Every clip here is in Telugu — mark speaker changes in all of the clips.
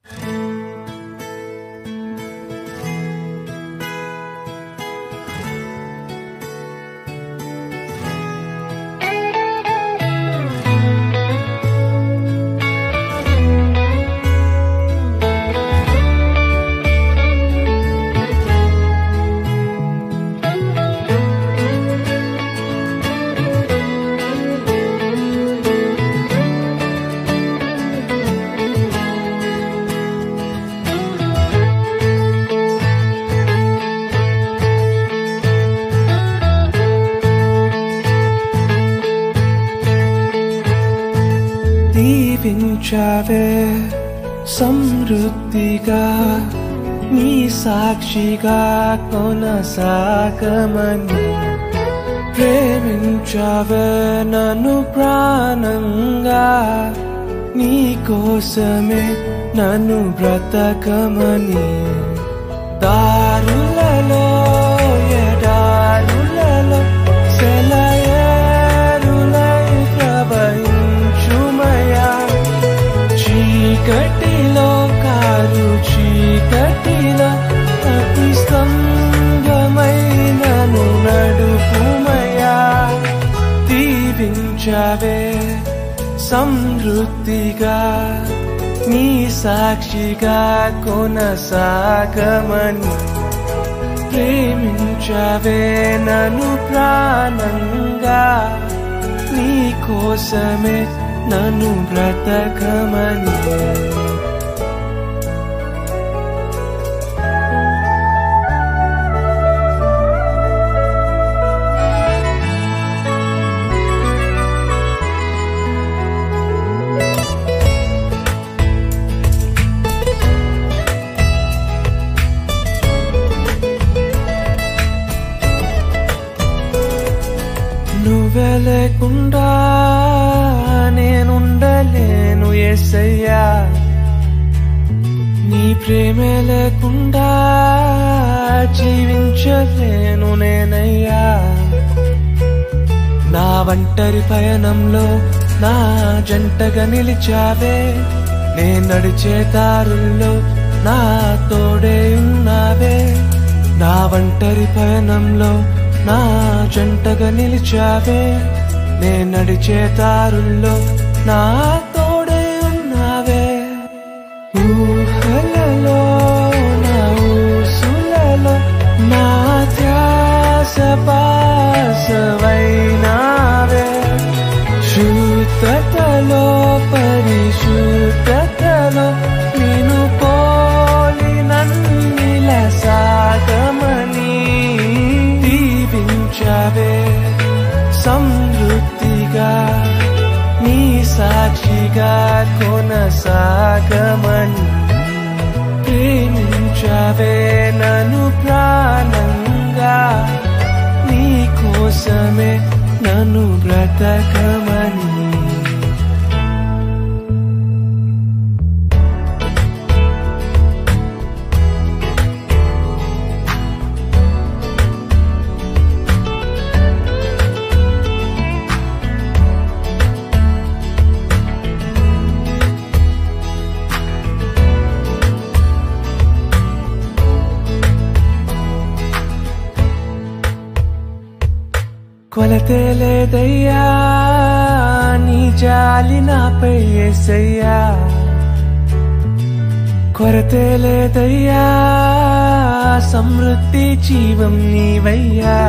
Speaker 1: దీవించావే సమృద్ధిగా నీ సాక్షిగా కొనసాగమని ప్రేమించావే నన్ను ప్రాణంగా నీ కోసమే నన్ను బ్రతకమని దారులలో ఎడారులలో సెలయేరులై ప్రవహించుమయా చీకటిలో కారు చీకటిలో అతి స్తంభమైనను నడుపుమయా దీవించవే సమృద్ధిగా నీ సాక్షిగా కొనసాగమని ప్రేమించవే నన్ను ప్రాణంగా నీ కోసమే నన్ను బ్రతకమని నువ్వే లేకుండా నేనుండలేను ఎసయ్యా నీ ప్రేమే లేకుండా జీవించలేను నేనయ్యా నా ఒంటరి పయనంలో నా జంటగా నిలిచావే నే నడిచే దారుల్లో నా తోడే ఉన్నావే నా ఒంటరి పయనంలో నా జంటగా నిలిచావే నే నడిచే దారుల్లో నా తోడే ఉన్నావే ఊహలలో నా ఊసులలో నా ధ్యాస పాసవైనావే శుద్ధతలో పరిశుద్ధతలో నేను పోలి నన్నిల సాగమని దీవించవే సమృద్ధిగా నీ సాక్షిగా కొనసాగమని ప్రేమించవే నన్ను ప్రాణంగా నీ కోసమే నన్ను బ్రతకమని కొలతే లేదయ్యా నీ జాలి నాపై ఏసయ్యా కొరతే లేదయ్యా సమృద్ధి జీవం నీవయ్యా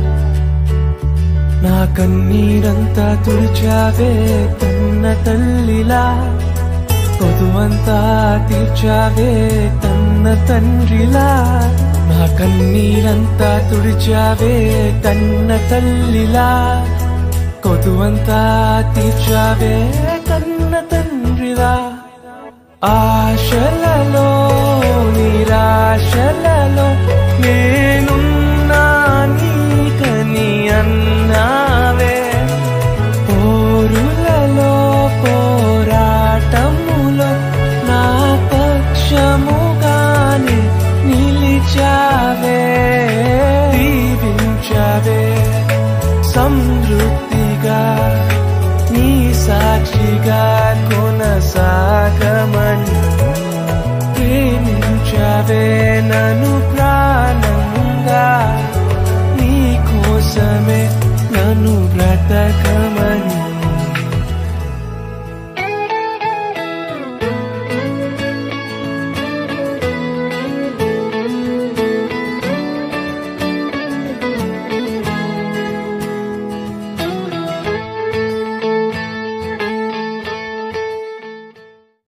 Speaker 1: నా కన్నీరంతా తుడిచావే తన్న తల్లిలా పొదువంతా తీర్చావే తన్న తండ్రిలా నా కన్నీరంతా తుడిచావే తన్న తల్లిలా కొదువంతా తీర్చావే తన్న తండ్రిలా ఆశలలో నిరాశలలో నేనున్నా నీకని అన్నావే పోరులలో పోరాటములో నా పక్షముగానే నిలిచావే దీవించావే సమృద్ధిగా నీ సాక్షిగా కొనసాగమని పిలిచావే నన్ను ప్రాణంగా నీ కోసమే నన్ను బ్రతకం